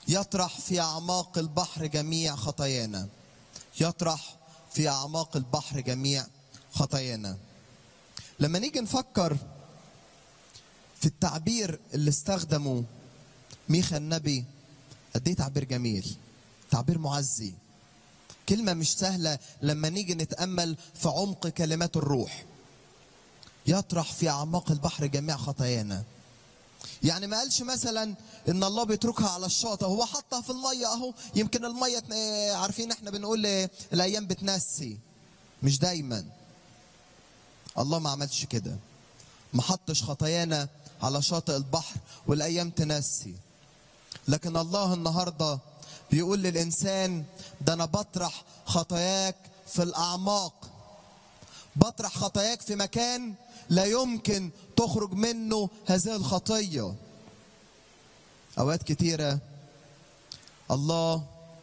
يطرح في اعماق البحر جميع خطايانا يطرح في اعماق البحر جميع خطايانا لما نيجي نفكر في التعبير اللي استخدمه ميخا النبي قد ايه تعبير جميل تعبير معزي كلمة مش سهلة لما نيجي نتأمل في عمق كلمات الروح يطرح في أعماق البحر جميع خطايانا يعني ما قالش مثلا ان الله بيتركها على الشاطئ هو حطها في الميه اهو يمكن الميه تن- عارفين احنا بنقول الايام بتنسي مش دايما الله ما عملش كده ما حطش خطايانا على شاطئ البحر والايام تنسي لكن الله النهارده بيقول للانسان ده انا بطرح خطاياك في الاعماق بطرح خطاياك في مكان لا يمكن تخرج منه هذه الخطيه اوقات كتيره الله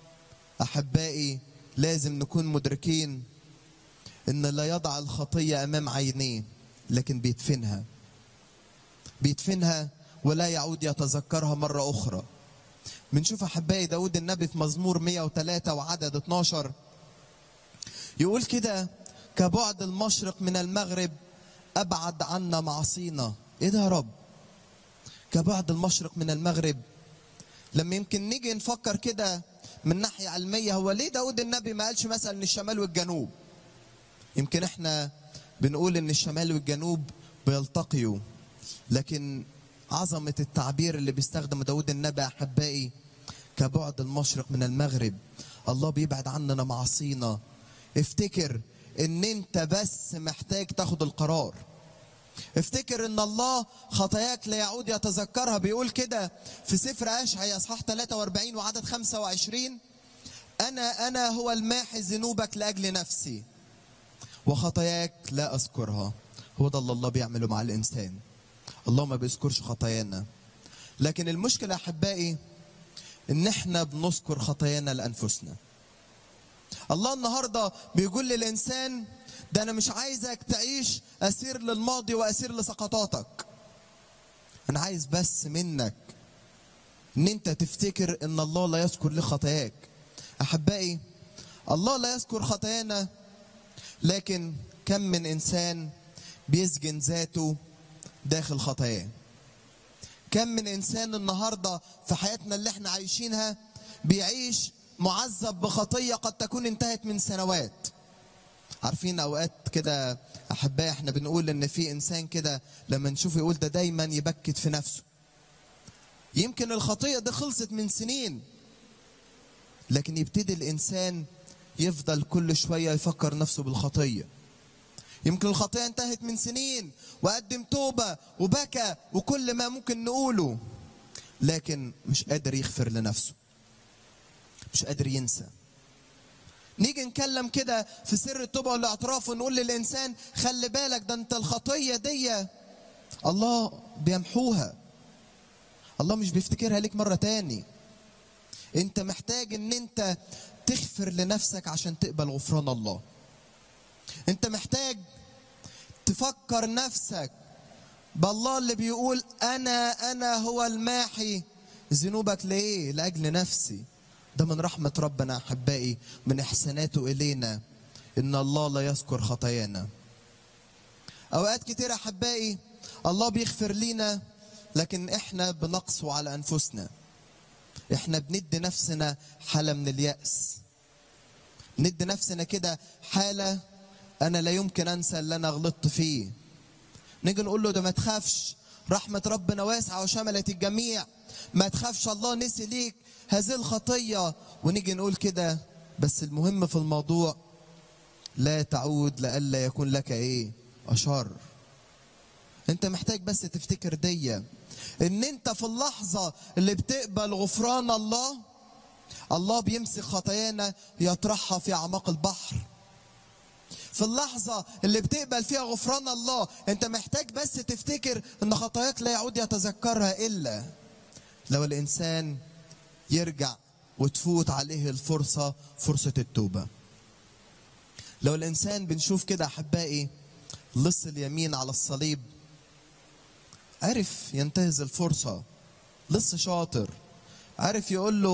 احبائي لازم نكون مدركين ان لا يضع الخطيه امام عينيه لكن بيدفنها بيدفنها ولا يعود يتذكرها مره اخرى بنشوف احبائي داود النبي في مزمور 103 وعدد 12 يقول كده كبعد المشرق من المغرب ابعد عنا معصينا ايه ده يا رب كبعد المشرق من المغرب لما يمكن نيجي نفكر كده من ناحيه علميه هو ليه داود النبي ما قالش مثلا ان الشمال والجنوب يمكن احنا بنقول ان الشمال والجنوب بيلتقيوا لكن عظمة التعبير اللي بيستخدمه داود النبي أحبائي كبعد المشرق من المغرب الله بيبعد عننا معاصينا افتكر ان انت بس محتاج تاخد القرار افتكر ان الله خطاياك لا يعود يتذكرها بيقول كده في سفر اشعياء اصحاح 43 وعدد 25 انا انا هو الماحي ذنوبك لاجل نفسي وخطاياك لا اذكرها هو ده اللي الله بيعمله مع الانسان الله ما بيذكرش خطايانا لكن المشكله يا احبائي ان احنا بنذكر خطايانا لانفسنا الله النهارده بيقول للانسان ده انا مش عايزك تعيش اسير للماضي واسير لسقطاتك انا عايز بس منك ان انت تفتكر ان الله لا يذكر لك خطاياك احبائي الله لا يذكر خطايانا لكن كم من انسان بيسجن ذاته داخل خطاياه كم من انسان النهارده في حياتنا اللي احنا عايشينها بيعيش معذب بخطيه قد تكون انتهت من سنوات عارفين اوقات كده احبائي احنا بنقول ان في انسان كده لما نشوفه يقول ده دايما يبكت في نفسه يمكن الخطيه دي خلصت من سنين لكن يبتدي الانسان يفضل كل شويه يفكر نفسه بالخطيه يمكن الخطيه انتهت من سنين وقدم توبه وبكى وكل ما ممكن نقوله لكن مش قادر يغفر لنفسه مش قادر ينسى نيجي نتكلم كده في سر التوبه والاعتراف ونقول للانسان خلي بالك ده انت الخطيه دي الله بيمحوها الله مش بيفتكرها ليك مره تاني انت محتاج ان انت تغفر لنفسك عشان تقبل غفران الله انت محتاج تفكر نفسك بالله اللي بيقول انا انا هو الماحي ذنوبك ليه لاجل نفسي ده من رحمه ربنا احبائي من احساناته الينا ان الله لا يذكر خطايانا اوقات كتير احبائي الله بيغفر لينا لكن احنا بنقسو على انفسنا احنا بندي نفسنا حاله من الياس ندي نفسنا كده حاله انا لا يمكن انسى اللي انا غلطت فيه نيجي نقول له ده ما تخافش رحمه ربنا واسعه وشملت الجميع ما تخافش الله نسي ليك هذه الخطيه ونيجي نقول كده بس المهم في الموضوع لا تعود لئلا يكون لك ايه اشر انت محتاج بس تفتكر دي ان انت في اللحظه اللي بتقبل غفران الله الله بيمسك خطايانا يطرحها في اعماق البحر في اللحظة اللي بتقبل فيها غفران الله انت محتاج بس تفتكر ان خطاياك لا يعود يتذكرها الا لو الانسان يرجع وتفوت عليه الفرصة فرصة التوبة لو الانسان بنشوف كده احبائي لص اليمين على الصليب عرف ينتهز الفرصة لص شاطر عرف يقول له